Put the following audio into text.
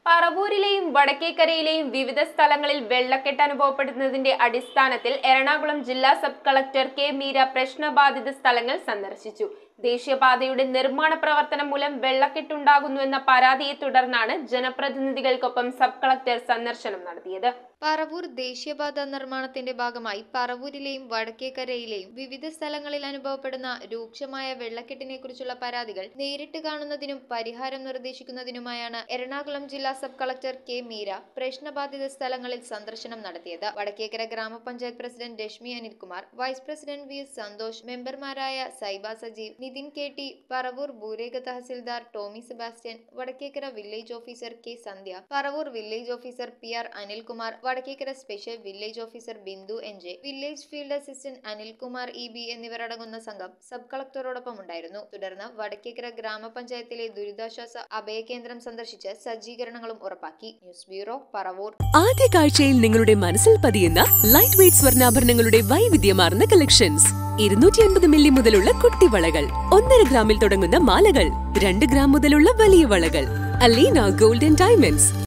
പറവൂരിലെയും വടക്കേക്കരയിലെയും വിവിധ സ്ഥലങ്ങളിൽ വെള്ളക്കെട്ട് അനുഭവപ്പെടുന്നതിന്റെ അടിസ്ഥാനത്തിൽ എറണാകുളം ജില്ലാ സബ് കളക്ടർ കെ മീര പ്രശ്നബാധിത സ്ഥലങ്ങൾ സന്ദർശിച്ചു ദേശീയപാതയുടെ നിർമ്മാണ പ്രവർത്തനം മൂലം വെള്ളക്കെട്ടുണ്ടാകുന്നുവെന്ന പരാതിയെ തുടർന്നാണ് ജനപ്രതിനിധികൾക്കൊപ്പം സബ് കളക്ടർ സന്ദർശനം നടത്തിയത് പറവൂർ ദേശീയപാത നിർമ്മാണത്തിന്റെ ഭാഗമായി പറവൂരിലെയും വടക്കേക്കരയിലെയും വിവിധ സ്ഥലങ്ങളിൽ അനുഭവപ്പെടുന്ന രൂക്ഷമായ വെള്ളക്കെട്ടിനെ കുറിച്ചുള്ള പരാതികൾ നേരിട്ട് കാണുന്നതിനും പരിഹാരം നിർദ്ദേശിക്കുന്നതിനുമായാണ് എറണാകുളം ജില്ലാ സബ് കളക്ടർ കെ മീര പ്രശ്നബാധിത സ്ഥലങ്ങളിൽ സന്ദർശനം നടത്തിയത് Vadakkekara gramapanchayat president Rashmi Anilkumar vice president V S Santhosh മെമ്പർമാരായ സൈബ സജീവ് നിതിൻ കെ ടി പറവൂർ ഭൂരേഖ tahsildar Tomy Sebastian Vadakkekara village officer K Sandhya Paravur village officer P R Anilkumar Vadakkekara special village officer Bindu N J village field assistant Anilkumar E B എന്നിവരടങ്ങുന്ന സംഘം സബ് കളക്ടറോടൊപ്പം ഉണ്ടായിരുന്നു തുടർന്ന് വടക്കേക്കര ഗ്രാമപഞ്ചായത്തിലെ ദുരിതാശ്വാസ അഭയകേന്ദ്രം സന്ദർശിച്ച് സജ്ജീകരണങ്ങളും ഉറപ്പാക്കി ന്യൂസ് ബ്യൂറോ പറവൂർ ആദ്യ കാഴ്ചയിൽ നിങ്ങളുടെ മനസ്സിൽ പതിയുന്ന ലൈറ്റ് വെയ്റ്റ് സ്വർണ്ണാഭരണങ്ങളുടെ വൈവിധ്യമാർന്ന കളക്ഷൻസ് ഇരുന്നൂറ്റി അൻപത് മില്ലി മുതലുള്ള കുട്ടിവളകൾ ഒന്നര ഗ്രാമിൽ തുടങ്ങുന്ന മാലകൾ രണ്ട് ഗ്രാം മുതലുള്ള വലിയ വളകൾ അലീന ഗോൾഡൻ ഡയമണ്ട്സ്